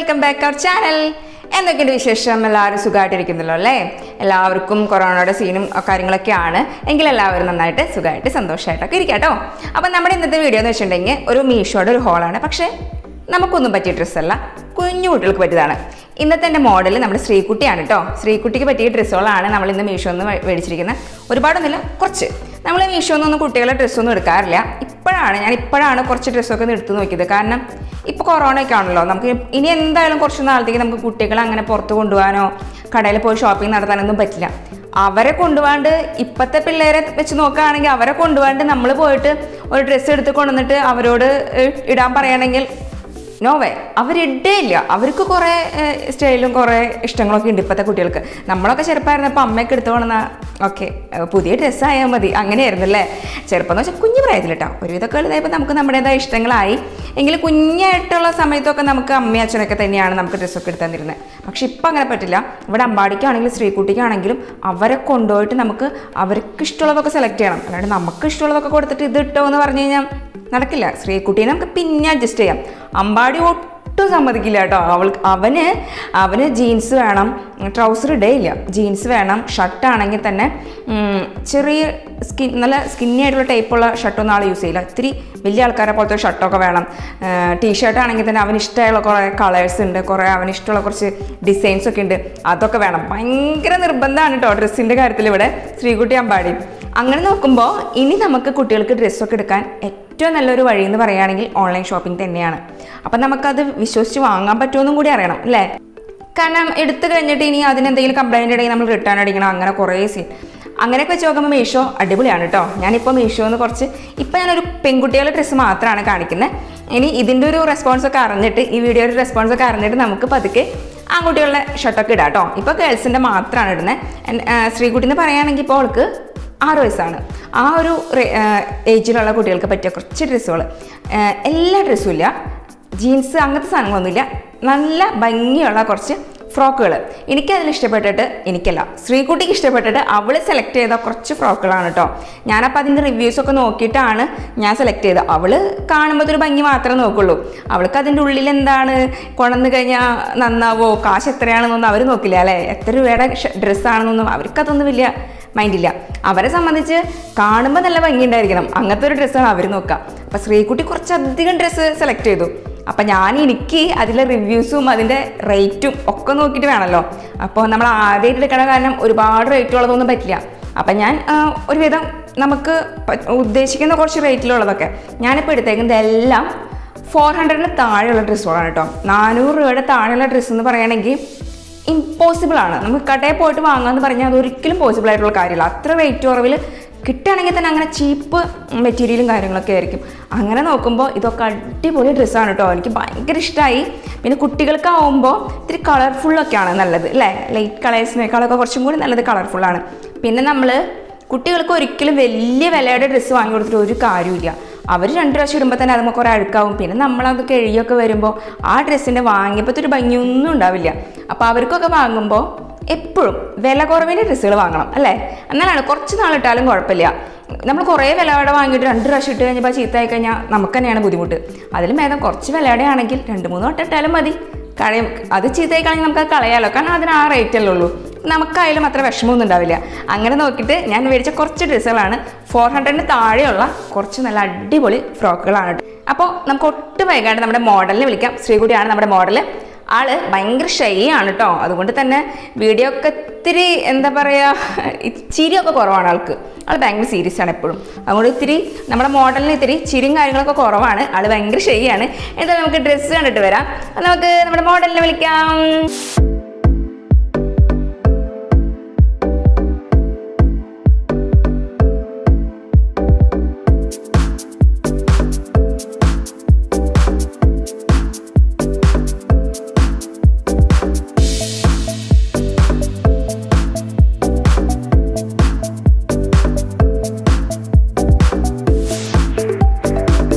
welcome back our channel എന്തൊക്കെയുണ്ട് വിശേഷം എല്ലാവരും സുഖമായിട്ടിരിക്കുന്നല്ലോ അല്ലേ എല്ലാവർക്കും കൊറോണയുടെ സീനും കാര്യങ്ങളൊക്കെയാണ് എങ്കിൽ എല്ലാവരും നന്നായിട്ട് സുഖമായിട്ട് സന്തോഷമായിട്ടൊക്കെ ഇരിക്കാം കേട്ടോ അപ്പം നമ്മുടെ ഇന്നത്തെ വീഡിയോ എന്ന് വെച്ചിട്ടുണ്ടെങ്കിൽ ഒരു മീഷോയുടെ ഒരു ഹോളാണ് പക്ഷേ നമുക്കൊന്നും പറ്റിയ ഡ്രസ്സല്ല കുഞ്ഞു കുട്ടികൾക്ക് പറ്റിയതാണ് ഇന്നത്തെ എൻ്റെ മോഡൽ നമ്മുടെ ശ്രീകുട്ടിയാണ് കേട്ടോ ശ്രീകുട്ടിക്ക് പറ്റിയ ഡ്രസ്സുകളാണ് നമ്മൾ ഇന്ന് മീഷോ നിന്ന് മേടിച്ചിരിക്കുന്നത് ഒരുപാടൊന്നുമില്ല കുറച്ച് നമ്മൾ മീഷോ നിന്നൊന്നും കുട്ടികളെ ഡ്രസ്സൊന്നും എടുക്കാറില്ല ഇപ്പോഴാണ് ഞാൻ ഇപ്പോഴാണ് കുറച്ച് ഡ്രസ്സൊക്കെ ഒന്ന് എടുത്ത് നോക്കിയത് കാരണം ഇപ്പോൾ കൊറോണയൊക്കെ ആണല്ലോ നമുക്ക് ഇനി എന്തായാലും കുറച്ച് നാളത്തേക്ക് നമുക്ക് കുട്ടികളെ അങ്ങനെ പുറത്ത് കൊണ്ടുപോകാനോ കടയിൽ പോയി ഷോപ്പിംഗ് നടത്താനൊന്നും പറ്റില്ല അവരെ കൊണ്ടുപോകാണ്ട് ഇപ്പോഴത്തെ പിള്ളേരെ വെച്ച് നോക്കുകയാണെങ്കിൽ അവരെ കൊണ്ടുപോകാണ്ട് നമ്മൾ പോയിട്ട് ഒരു ഡ്രസ്സ് എടുത്ത് കൊണ്ടുവന്നിട്ട് അവരോട് ഏഹ്, ഇടാൻ പറയുകയാണെങ്കിൽ നോവേ അവരിടേയില്ല അവർക്ക് കുറേ ഏഹ്, സ്റ്റൈലും കുറേ ഇഷ്ടങ്ങളൊക്കെ ഉണ്ട് ഇപ്പോഴത്തെ കുട്ടികൾക്ക് നമ്മളൊക്കെ ചെറുപ്പമായിരുന്നപ്പോൾ അമ്മയൊക്കെ എടുത്തു കൊണ്ടുവന്ന ഓക്കെ പുതിയ ഡ്രസ്സായാൽ മതി അങ്ങനെയായിരുന്നു അല്ലേ ചെറുപ്പം എന്ന് വെച്ചാൽ കുഞ്ഞു പ്രായത്തിൽ കേട്ടോ ഒരുവിധമൊക്കെ വലുതായപ്പോൾ നമുക്ക് നമ്മുടേതായ ഇഷ്ടങ്ങളായി എങ്കിൽ കുഞ്ഞായിട്ടുള്ള സമയത്തൊക്കെ നമുക്ക് അമ്മയും അച്ഛനൊക്കെ തന്നെയാണ് നമുക്ക് ഡ്രസ്സൊക്കെ എടുത്തു തന്നിരുന്നത് പക്ഷെ ഇപ്പം അങ്ങനെ പറ്റില്ല ഇവിടെ അമ്പാടിക്കാണെങ്കിലും ശ്രീകുട്ടിക്കാണെങ്കിലും അവരെ കൊണ്ടുപോയിട്ട് നമുക്ക് അവർക്ക് ഇഷ്ടമുള്ളതൊക്കെ സെലക്ട് ചെയ്യണം അല്ലാണ്ട് നമുക്ക് ഇഷ്ടമുള്ളതൊക്കെ കൊടുത്തിട്ട് ഇത് ഇട്ടോ എന്ന് പറഞ്ഞു കഴിഞ്ഞാൽ നടക്കില്ല ശ്രീകുട്ടീനെ നമുക്ക് പിന്നെ അഡ്ജസ്റ്റ് ചെയ്യാം അമ്പാടി ഒട്ടും സമ്മതിക്കില്ല കേട്ടോ അവൾ അവന് അവന് ജീൻസ് വേണം ട്രൗസർ ഇടയില്ല ജീൻസ് വേണം ഷർട്ടാണെങ്കിൽ തന്നെ ഉം, ചെറിയ സ്കിൻ നല്ല സ്കിന്നി ആയിട്ടുള്ള ടൈപ്പുള്ള ഷർട്ടൊന്നും ആൾ യൂസ് ചെയ്യില്ല ഇത്തിരി വലിയ ആൾക്കാരെ പോലത്തെ ഷർട്ടൊക്കെ വേണം ടീഷർട്ട് ആണെങ്കിൽ തന്നെ അവന് ഇഷ്ടമുള്ള കുറേ കളേഴ്സ് ഉണ്ട് കുറേ അവന് ഇഷ്ടമുള്ള കുറച്ച് ഡിസൈൻസ് ഒക്കെ ഉണ്ട് അതൊക്കെ വേണം ഭയങ്കര നിർബന്ധമാണ് കേട്ടോ ഡ്രസ്സിൻ്റെ കാര്യത്തിൽ ഇവിടെ ശ്രീകുട്ടി അമ്പാടി അങ്ങനെ നോക്കുമ്പോൾ ഇനി നമുക്ക് കുട്ടികൾക്ക് ഡ്രസ്സൊക്കെ എടുക്കാൻ ഏറ്റവും നല്ലൊരു വഴി എന്ന് പറയുകയാണെങ്കിൽ ഓൺലൈൻ ഷോപ്പിംഗ് തന്നെയാണ് അപ്പം നമുക്കത് വിശ്വസിച്ച് വാങ്ങാൻ പറ്റുമെന്നും കൂടി അറിയണം അല്ലേ കാരണം എടുത്തു കഴിഞ്ഞിട്ട് ഇനി അതിനെന്തെങ്കിലും കംപ്ലൈൻറ്റ് ഉണ്ടെങ്കിൽ നമ്മൾ റിട്ടേൺ അടിക്കണം അങ്ങനെ കുറേ സീൻ അങ്ങനെയൊക്കെ വെച്ച് നോക്കുമ്പോൾ മീഷോ അടിപൊളിയാണ് കേട്ടോ ഞാനിപ്പോൾ മീഷോ എന്ന് കുറച്ച് ഇപ്പം ഞാനൊരു പെൺകുട്ടികളുടെ ഡ്രസ്സ് മാത്രമാണ് കാണിക്കുന്നത് ഇനി ഇതിൻ്റെ ഒരു റെസ്പോൺസ് ഒക്കെ അറിഞ്ഞിട്ട് ഈ വീഡിയോയുടെ റെസ്പോൺസ് ഒക്കെ അറിഞ്ഞിട്ട് നമുക്ക് പതുക്കെ ആൺകുട്ടികളുടെ ഷർട്ടൊക്കെ ഇടാം കേട്ടോ ഇപ്പോൾ ഗേൾസിൻ്റെ മാത്രമാണ് ഇടുന്നത് ശ്രീകുട്ടി എന്ന് പറയുകയാണെങ്കിൽ ഇപ്പോൾ അവൾക്ക് ആറ് വയസ്സാണ് ആ ഒരു റേ- ആ, ഏജിലുള്ള കുട്ടികൾക്ക് പറ്റിയ കുറച്ച് ഡ്രസ്സുകൾ എല്ലാ ഡ്രസ്സും ഇല്ല ജീൻസ് അങ്ങനത്തെ സാധനങ്ങളൊന്നുമില്ല നല്ല ഭംഗിയുള്ള കുറച്ച് ഫ്രോക്കുകൾ എനിക്കതിൽ ഇഷ്ടപ്പെട്ടിട്ട് എനിക്കല്ല ശ്രീകുട്ടിക്ക് ഇഷ്ടപ്പെട്ടിട്ട് അവൾ സെലക്ട് ചെയ്ത കുറച്ച് ഫ്രോക്കുകളാണ് കേട്ടോ ഞാനപ്പോൾ അതിൻ്റെ റിവ്യൂസൊക്കെ നോക്കിയിട്ടാണ് ഞാൻ സെലക്ട് ചെയ്തത് അവൾ കാണുമ്പോൾ ഒരു ഭംഗി മാത്രമേ നോക്കുള്ളൂ അവൾക്ക് അതിൻ്റെ ഉള്ളിൽ എന്താണ് കൊണ്ടുവന്ന് കഴിഞ്ഞാൽ നന്നാവോ കാശ് എത്രയാണെന്നൊന്നും അവർ നോക്കില്ല അല്ലേ എത്ര രൂപയുടെ ഡ്രസ്സാണെന്നൊന്നും അവർക്കതൊന്നും വലിയ മൈൻഡില്ല അവരെ സംബന്ധിച്ച് കാണുമ്പോൾ നല്ല ഭംഗിയുണ്ടായിരിക്കണം അങ്ങനത്തെ ഒരു ഡ്രസ്സാണ് അവർ നോക്കുക അപ്പോൾ ശ്രീകുട്ടി കുറച്ചധികം ഡ്രസ്സ് സെലക്ട് ചെയ്തു അപ്പം ഞാൻ എനിക്ക് അതിലെ റിവ്യൂസും അതിൻ്റെ റേറ്റും ഒക്കെ നോക്കിയിട്ട് വേണമല്ലോ അപ്പോൾ നമ്മൾ ആദ്യമായിട്ട് എടുക്കണ കാരണം ഒരുപാട് റേറ്റ് ഉള്ളതൊന്നും പറ്റില്ല അപ്പം ഞാൻ ആ, ഒരുവിധം നമുക്ക് പ- ഉദ്ദേശിക്കുന്ന കുറച്ച് റേറ്റിലുള്ളതൊക്കെ ഞാനിപ്പോൾ എടുത്തേക്കുന്നത് എല്ലാം ഫോർ ഹൺഡ്രഡിന് താഴെയുള്ള ഡ്രസ്സുകളാണ് കേട്ടോ നാനൂറ് രൂപയുടെ താഴെയുള്ള ഡ്രസ്സ് എന്ന് പറയുകയാണെങ്കിൽ ഇമ്പോസിബിൾ ആണ് നമുക്ക് കടയിൽ പോയിട്ട് വാങ്ങാന്ന് പറഞ്ഞാൽ അത് ഒരിക്കലും പോസിബിൾ ആയിട്ടുള്ള കാര്യമില്ല അത്ര റേറ്റ് കുറവിൽ കിട്ടുകയാണെങ്കിൽ തന്നെ അങ്ങനെ ചീപ്പ് മെറ്റീരിയലും കാര്യങ്ങളൊക്കെ ആയിരിക്കും അങ്ങനെ നോക്കുമ്പോൾ ഇതൊക്കെ അടിപൊളി ഡ്രസ്സാണ് കേട്ടോ എനിക്ക് ഭയങ്കര ഇഷ്ടമായി പിന്നെ കുട്ടികൾക്കാവുമ്പോൾ ഇത്തിരി കളർഫുള്ളൊക്കെയാണ് നല്ലത് അല്ലേ ലൈറ്റ് കളേഴ്സിനേക്കാളൊക്കെ കുറച്ചും കൂടി നല്ലത് കളർഫുള്ളാണ് പിന്നെ നമ്മൾ കുട്ടികൾക്ക് ഒരിക്കലും വലിയ വിലയുടെ ഡ്രസ്സ് വാങ്ങി കൊടുത്തിട്ട് ഒരു കാര്യമില്ല അവർ രണ്ട് പ്രാവശ്യം ഇടുമ്പോൾ തന്നെ അതുമ്പോൾ കുറേ അഴുക്കാവും പിന്നെ നമ്മളത് കഴുകിയൊക്കെ വരുമ്പോൾ ആ ഡ്രസ്സിൻ്റെ വാങ്ങിയപ്പോഴത്തെ ഒരു ഭംഗിയൊന്നും ഉണ്ടാവില്ല അപ്പോൾ അവർക്കൊക്കെ വാങ്ങുമ്പോൾ എപ്പോഴും വില കുറവിൻ്റെ ഡ്രസ്സുകൾ വാങ്ങണം അല്ലേ എന്നാലാണ് കുറച്ച് നാളിട്ടാലും കുഴപ്പമില്ല നമ്മൾ കുറേ വിലയുടെ വാങ്ങിയിട്ട് രണ്ട് പ്രാവശ്യം ഇട്ട് കഴിഞ്ഞപ്പോൾ ചീത്തയായി കഴിഞ്ഞാൽ നമുക്ക് തന്നെയാണ് ബുദ്ധിമുട്ട് അതിലും ഭേദം കുറച്ച് വിലയുടെ ആണെങ്കിൽ രണ്ട് മൂന്ന് വട്ടം ഇട്ടാലും മതി കളയും അത് ചീത്തയായി കളഞ്ഞാൽ നമുക്ക് അത് കളയാലോ കാരണം അതിന് ആ റേറ്റ് അല്ലേ ഉള്ളൂ നമുക്കായാലും അത്ര വിഷമമൊന്നും ഉണ്ടാവില്ല അങ്ങനെ നോക്കിയിട്ട് ഞാൻ മേടിച്ച കുറച്ച് ഡ്രസ്സുകളാണ് ഫോർ ഹൺഡ്രഡിന് താഴെയുള്ള കുറച്ച് നല്ല അടിപൊളി ഫ്രോക്കുകളാണ് കേട്ടോ അപ്പോൾ നമുക്ക് ഒട്ടും വൈകാണ്ട് നമ്മുടെ മോഡലിനെ വിളിക്കാം ശ്രീകുട്ടിയാണ് നമ്മുടെ മോഡൽ ആള് ഭയങ്കര ഷൈ ആണ് കേട്ടോ അതുകൊണ്ട് തന്നെ വീഡിയോ ഒക്കെ ഇത്തിരി എന്താ പറയുക ചിരിയൊക്കെ കുറവാണ് ആൾക്ക് ആൾ ഭയങ്കര സീരിയസ് ആണ് എപ്പോഴും അതുകൊണ്ട് ഇത്തിരി നമ്മുടെ മോഡലിന് ഇത്തിരി ചിരിയും കാര്യങ്ങളൊക്കെ കുറവാണ് ആൾ ഭയങ്കര ഷൈ ആണ് എന്തായാലും നമുക്ക് ഡ്രസ്സ് കണ്ടിട്ട് വരാം അപ്പോൾ നമുക്ക് നമ്മുടെ മോഡലിനെ വിളിക്കാം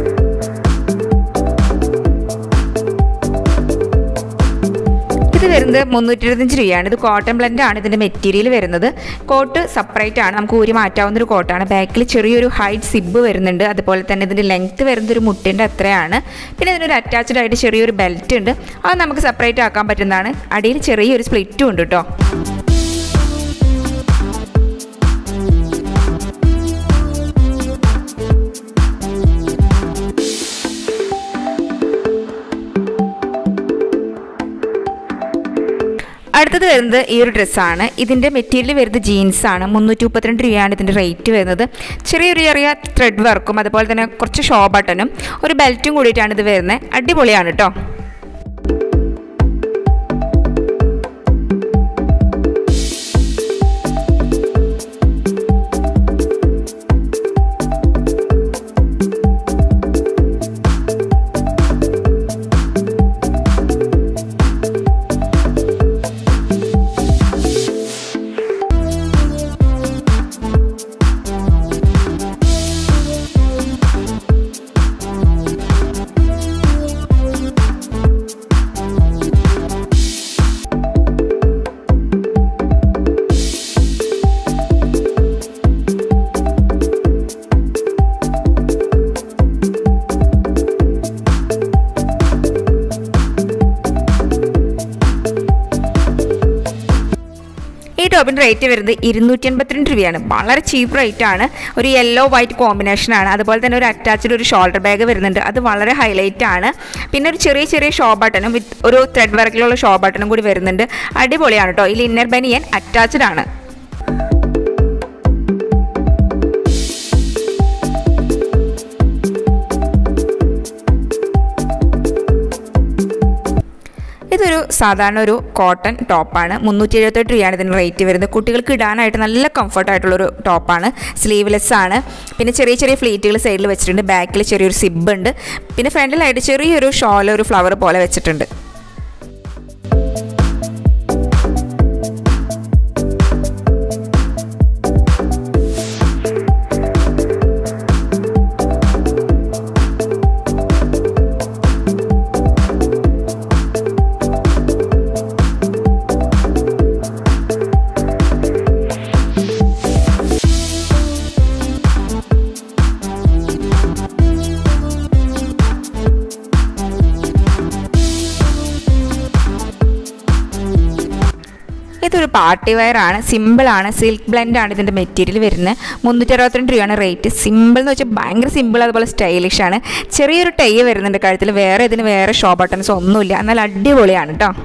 ഇത് വരുന്നത് വരുന്നത് മുന്നൂറ്റി ഇരുപത്തഞ്ച് രൂപയാണ് ഇത് കോട്ടൺ ബ്ലെൻഡ് ആണ് ഇതിൻ്റെ മെറ്റീരിയൽ വരുന്നത് കോട്ട് സെപ്പറേറ്റ് ആണ് നമുക്ക് ഊരി മാറ്റാവുന്ന ഒരു കോട്ടാണ് ബാക്കിൽ ചെറിയൊരു ഹൈറ്റ് സിബ് വരുന്നുണ്ട് അതുപോലെ തന്നെ ഇതിൻ്റെ ലെങ്ത്ത് വരുന്നത് ഒരു മുട്ടിൻ്റെ അത്രയാണ് പിന്നെ ഇതിനൊരു അറ്റാച്ച്ഡ് ആയിട്ട് ചെറിയൊരു ബെൽറ്റ് ഉണ്ട് അത് നമുക്ക് സെപ്പറേറ്റ് ആക്കാൻ പറ്റുന്നതാണ് അടിയിൽ ചെറിയൊരു സ്പ്ലിറ്റും ഉണ്ട് കേട്ടോ അടുത്തത് വരുന്നത് ഈ ഒരു ഡ്രസ്സാണ് ഇതിൻ്റെ മെറ്റീരിയൽ വരുന്നത് ജീൻസാണ് മുന്നൂറ്റി മുപ്പത്തിരണ്ട് രൂപയാണ് ഇതിൻ്റെ റേറ്റ് വരുന്നത് ചെറിയൊരു ചെറിയ ത്രെഡ് വർക്കും അതുപോലെ തന്നെ കുറച്ച് ഷോ ബട്ടണും ഒരു ബെൽറ്റും കൂടിയിട്ടാണ് ഇത് വരുന്നത് അടിപൊളിയാണ് കേട്ടോ ഈ ടോപ്പിൻ്റെ റേറ്റ് വരുന്നത് ഇരുന്നൂറ്റി എൺപത്തിരണ്ട് രൂപയാണ് വളരെ ചീപ്പ് റേറ്റ് ആണ് ഒരു യെല്ലോ വൈറ്റ് കോമ്പിനേഷൻ ആണ് അതുപോലെ തന്നെ ഒരു അറ്റാച്ച്ഡ് ഒരു ഷോൾഡർ ബാഗ് വരുന്നുണ്ട് അത് വളരെ ഹൈലൈറ്റ് ആണ് പിന്നെ ഒരു ചെറിയ ചെറിയ ഷോ ബട്ടണും വിത്ത് ഒരു ത്രെഡ് വർക്കിലുള്ള ഷോ ബട്ടണും കൂടി വരുന്നുണ്ട് അടിപൊളിയാണ് കേട്ടോ ഇതിൽ ഇന്നർ ബനിയൻ അറ്റാച്ച്ഡ് ആണ് ഇതൊരു സാധാരണ ഒരു കോട്ടൺ ടോപ്പാണ് മുന്നൂറ്റി എഴുപത്തെട്ട് രൂപയാണ് ഇതിന് റേറ്റ് വരുന്നത് കുട്ടികൾക്ക് ഇടാനായിട്ട് നല്ല കംഫർട്ടായിട്ടുള്ളൊരു ടോപ്പാണ് സ്ലീവ്ലെസ് ആണ് പിന്നെ ചെറിയ ചെറിയ ഫ്ലീറ്റുകൾ സൈഡിൽ വെച്ചിട്ടുണ്ട് ബാക്കിൽ ചെറിയൊരു സിബ് ഉണ്ട് പിന്നെ ഫ്രണ്ടിലായിട്ട് ചെറിയൊരു ഷോൾ ഒരു ഫ്ലവർ പോലെ വെച്ചിട്ടുണ്ട് ഇതൊരു പാർട്ടി വെയർ ആണ് സിമ്പിൾ ആണ് സിൽക്ക് ബ്ലെൻഡ് ആണ് ഇതിൻ്റെ മെറ്റീരിയൽ വരുന്നത് മുന്നൂറ്റി അറുപത്തിരണ്ട് രൂപയാണ് റേറ്റ് സിമ്പിൾ എന്ന് വെച്ചാൽ ഭയങ്കര സിമ്പിൾ അതുപോലെ സ്റ്റൈലിഷ് ആണ് ചെറിയൊരു ടൈ വരുന്നുണ്ട് കഴുത്തിൽ വേറെ ഇതിന് വേറെ ഷോ ബട്ടൺസ് ഒന്നുമില്ല എന്നാൽ അടിപൊളിയാണ് കേട്ടോ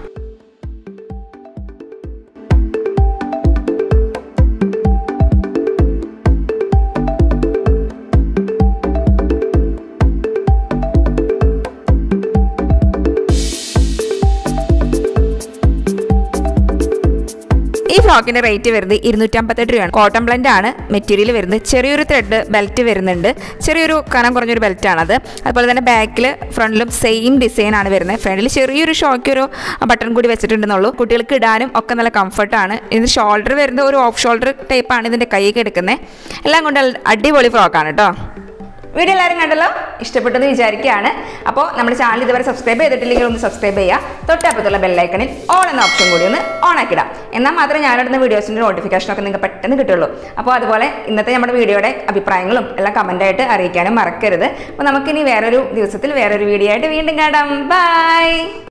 ഈ ഫ്രോക്കിന്റെ റേറ്റ് വരുന്നത് ഇരുന്നൂറ്റമ്പത്തെട്ട് രൂപയാണ് കോട്ടൺ ബ്ലെൻഡ് ആണ് മെറ്റീരിയൽ വരുന്നത് ചെറിയൊരു ത്രെഡ് ബെൽറ്റ് വരുന്നുണ്ട് ചെറിയൊരു കനം കുറഞ്ഞൊരു ബെൽറ്റ് ആണത് അതുപോലെ തന്നെ ബാക്കിൽ ഫ്രണ്ടിലും സെയിം ഡിസൈൻ ആണ് വരുന്നത് ഫ്രണ്ടിൽ ചെറിയൊരു ഷോക്ക് ഒരു ബട്ടൺ കൂടി വെച്ചിട്ടുണ്ടെന്നുള്ളൂ കുട്ടികൾക്ക് ഇടാനും ഒക്കെ നല്ല കംഫർട്ടാണ് ഇത് ഷോൾഡർ വരുന്നത് ഒരു ഓഫ് ഷോൾഡർ ടൈപ്പാണ് ഇതിൻ്റെ കൈയൊക്കെ എടുക്കുന്നത് എല്ലാം കൊണ്ട് അടിപൊളി ഫ്രോക്കാണ് കേട്ടോ വീഡിയോ എല്ലാവരും കണ്ടല്ലോ ഇഷ്ടപ്പെട്ടെന്ന് വിചാരിക്കുകയാണ് അപ്പോൾ നമ്മുടെ ചാനൽ ഇതുവരെ സബ്സ്ക്രൈബ് ചെയ്തിട്ടില്ലെങ്കിൽ ഒന്ന് സബ്സ്ക്രൈബ് ചെയ്യുക തൊട്ടപ്പുറത്തുള്ള ബെല്ലൈക്കണിൽ ഓൺ എന്ന ഓപ്ഷൻ കൂടി ഒന്ന് ഓൺ ആക്കിടാം എന്നാൽ മാത്രമേ ഞാനിടുന്ന വീഡിയോസിൻ്റെ നോട്ടിഫിക്കേഷനൊക്കെ നിങ്ങൾക്ക് പെട്ടെന്ന് കിട്ടുള്ളൂ അപ്പോൾ അതുപോലെ ഇന്നത്തെ നമ്മുടെ വീഡിയോയുടെ അഭിപ്രായങ്ങളും എല്ലാം കമൻ്റായിട്ട് അറിയിക്കാനും മറക്കരുത് അപ്പോൾ നമുക്കിനി വേറൊരു ദിവസത്തിൽ വേറൊരു വീഡിയോ ആയിട്ട് വീണ്ടും കാണാം ബൈ